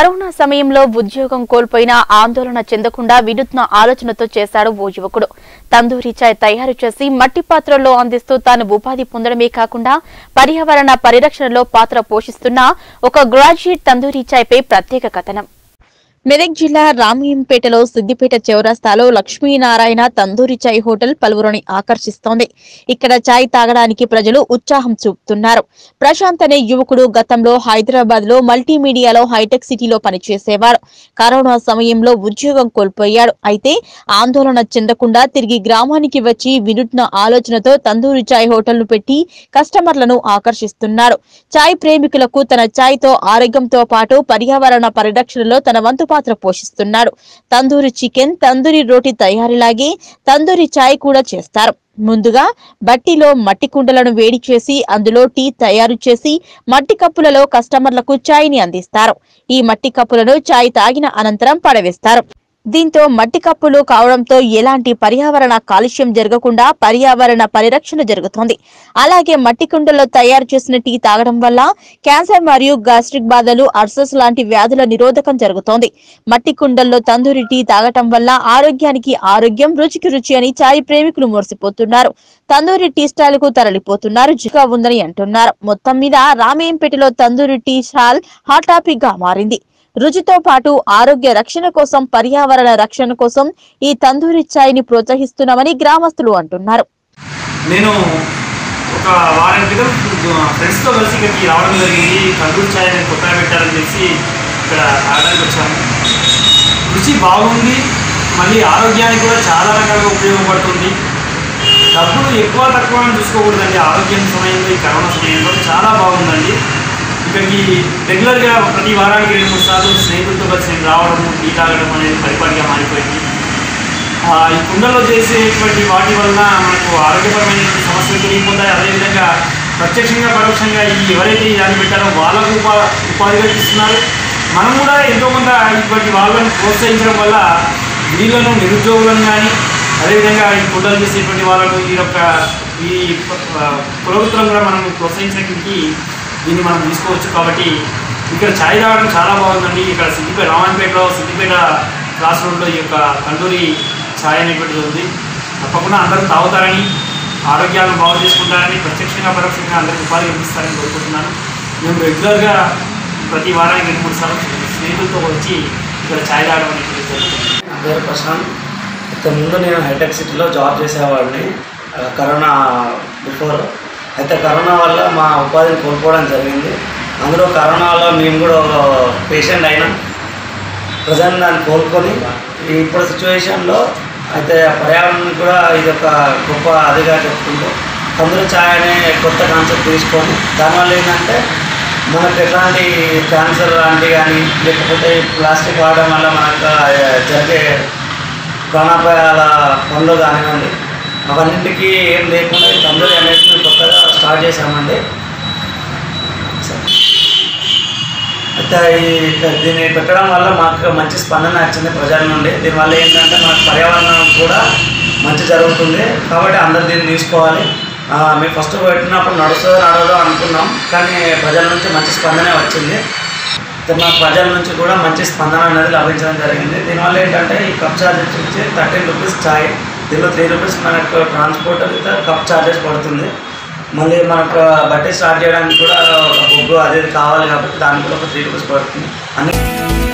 corona సమయంలో ఉద్యోగం కోల్పోయినా ఆందోళన చెందకుండా వినూత్న ఆలోచనతో చేశాడు ఓ యువకుడు తందూరి చాయ్ తయారు చేసి మట్టి పాత్రల్లో అందిస్తూ తాను ఉపాధి పొందడమే కాకుండా పర్యావరణ పరిరక్షణలో పాత్ర పోషిస్తున్న ఒక గ్రాడ్యుయేట్ తందూరి చాయ్ పై ప్రత్యేక కథనం మెదక్ జిల్లా రామయ్యంపేటలో సిద్దిపేట చౌరస్తాలో లక్ష్మీనారాయణ తందూరి చాయ్ హోటల్ పలువురిని ఆకర్షిస్తోంది ఇక్కడ చాయ్ తాగడానికి ప్రజలు ఉత్సాహం చూపుతున్నారు ప్రశాంత్ అనే యువకుడు గతంలో హైదరాబాద్ లో మల్టీమీడియాలో హైటెక్ సిటీలో పనిచేసేవాడు కరోనా సమయంలో ఉద్యోగం కోల్పోయాడు అయితే ఆందోళన చెందకుండా తిరిగి గ్రామానికి వచ్చి వినూత్న ఆలోచనతో తందూరి చాయ్ హోటల్ను పెట్టి కస్టమర్లను ఆకర్షిస్తున్నాడు చాయ్ ప్రేమికులకు తన చాయ్ తో ఆరోగ్యంతో పాటు పర్యావరణ పరిరక్షణలో తన వంతు పాత్ర పోషిస్తున్నాడు తందూరి చికెన్ తందూరి రోటి తయారీలాగే తందూరి చాయ్ కూడా చేస్తారు ముందుగా బట్టిలో మట్టి కుండలను వేడి చేసి అందులో టీ తయారు చేసి మట్టి కప్పులలో కస్టమర్లకు చాయ్ ని అందిస్తారు ఈ మట్టి కప్పులను చాయ్ తాగిన అనంతరం పడవేస్తారు దీంతో మట్టి కప్పులు కావడంతో ఎలాంటి పర్యావరణ కాలుష్యం జరగకుండా పర్యావరణ పరిరక్షణ జరుగుతోంది అలాగే మట్టి కుండల్లో తయారు చేసిన టీ తాగడం వల్ల క్యాన్సర్ మరియు గాస్ట్రిక్ బాధలు అర్సస్ లాంటి వ్యాధుల నిరోధకం జరుగుతోంది మట్టి కుండల్లో తందూరి టీ తాగటం వల్ల ఆరోగ్యానికి ఆరోగ్యం రుచికి రుచి అని చాయ్ ప్రేమికులు మురిసిపోతున్నారు తందూరి టీ స్టాల్ కు తరలిపోతున్నారు జిగా ఉందని అంటున్నారు మొత్తం మీద రామేంపేటలో tandoori tea stall hot topic గా మారింది రుచితో పాటు ఆరోగ్య రక్షణ కోసం పర్యావరణ రక్షణ కోసం ఈ తందూరి చాయ్ ని ప్రోత్సహిస్తున్నామని గ్రామస్తులు అంటున్నారు నేను ఒక వారం క్రితం ఫ్రెండ్స్తో కలిసి ఇక్కడికి రావడం జరిగింది కందూరు ఛాయ్ నేను కొత్తగా పెట్టాలని తెలిసి ఇక్కడ తాగడానికి వచ్చాము రుచి బాగుంది మళ్ళీ ఆరోగ్యానికి కూడా చాలా రకాలుగా ఉపయోగపడుతుంది డబ్బులు ఎక్కువ తక్కువ అని చూసుకోకూడదండి ఆరోగ్యం సమయంలో ఈ కరోనా సమయంలో చాలా బాగుందండి ఇక్కడికి రెగ్యులర్గా ప్రతి వారానికి రెండు మూడు సార్లు స్నేహితులతో కలిసి నేను రావడము టీ తాగడం అనేది పరిపాటిగా మారిపోయింది ఆ, ఈ కుండలో చేసేటువంటి వాటి వలన మనకు ఆరోగ్యపరమైన సమస్యలు తొలగిపోతాయి అదేవిధంగా ప్రత్యక్షంగా పరోక్షంగా ఈ ఎవరైతే ఈ దాన్ని పెట్టారో వాళ్ళకు ఉపా ఉపాధి కల్పిస్తున్నారు మనం కూడా ఎంతో కొంత ఇటువంటి వాళ్ళని ప్రోత్సహించడం వల్ల వీళ్ళను నిరుద్యోగులను కానీ అదేవిధంగా ఈ కుండలు చేసేటువంటి వాళ్ళను ఈ యొక్క ఈ ఆ, కులవృత్తులను కూడా మనం ప్రోత్సహించడానికి దీన్ని మనం తీసుకోవచ్చు కాబట్టి ఇక్కడ ఛాయ్ తాగడం చాలా బాగుందండి ఇక్కడ సిద్దిపేట రామాయణపేటలో సిద్దిపేట క్లాస్ రోడ్లో ఈ యొక్క తండూరి ఛాయ్ అనేటువంటిది ఉంది తప్పకుండా అందరూ తాగుతారని ఆరోగ్యాలను బాగు చేసుకుంటారని ప్రత్యక్షంగా పరోక్షంగా అందరికీ ఉపాధి కల్పిస్తారని కోరుకుంటున్నాను మేము రెగ్యులర్గా ప్రతి వారానికి రెండు మూడు సార్లు స్నేహితులతో వచ్చి ఇక్కడ ఛాయ్ తాగడం అనేటువంటిది జరుగుతుంది నా పేరు ప్రశాంత్ ఇంతకు ముందు నేను హైటెక్ సిటీలో జాబ్ చేసేవాడిని ఆ, కరోనా బిఫోర్ అయితే కరోనా వల్ల మా ఉపాధిని కోల్పోవడం జరిగింది అందులో కరోనాలో మేము కూడా పేషెంట్ అయినాం ప్రజెంట్ దాన్ని కోలుకొని ఇప్పుడు సిచ్యువేషన్లో అయితే పర్యావరణం కూడా ఇది ఒక గొప్ప అదిగా చెప్పుకుంటూ అందరూ ఛాయ్ అనే కొత్త కాన్సెప్ట్ తీసుకొని దానివల్ల ఏంటంటే మనకు ఎట్లాంటి క్యాన్సర్ లాంటి కానీ లేకపోతే ప్లాస్టిక్ వాడడం వల్ల మనకు ఆ, జరిగే ప్రాణాపాయాల పనులు కానివ్వండి అవన్నింటికి ఏం లేకుండా ఈ తందూరి అనేది మేము కొత్తగా స్టార్ట్ చేశామండి అయితే ఈ దీన్ని పెట్టడం వల్ల మాకు మంచి స్పందన వచ్చింది ప్రజల నుండి దీనివల్ల ఏంటంటే మనకు పర్యావరణం కూడా మంచి జరుగుతుంది కాబట్టి అందరు దీన్ని తీసుకోవాలి ఆ, మేము ఫస్ట్ పెట్టినప్పుడు నడుస్తుందో నడవదో అనుకున్నాం కానీ ప్రజల నుంచి మంచి స్పందనే వచ్చింది అయితే మా ప్రజల నుంచి కూడా మంచి స్పందన అనేది లభించడం జరిగింది దీనివల్ల ఏంటంటే ఈ కప్ ఛార్జెస్ వచ్చి థర్టీన్ రూపీస్ ఛాయ్ దీనిలో త్రీ రూపీస్ మనకు ట్రాన్స్పోర్ట్ అయితే కప్ ఛార్జెస్ పడుతుంది మళ్ళీ మనకు బట్టి స్టార్ట్ చేయడానికి కూడా ఒక బొగ్గు అది ఇది కావాలి కాబట్టి దానికి కూడా ఒక త్రీ రూపీస్ పడుతుంది అన్ని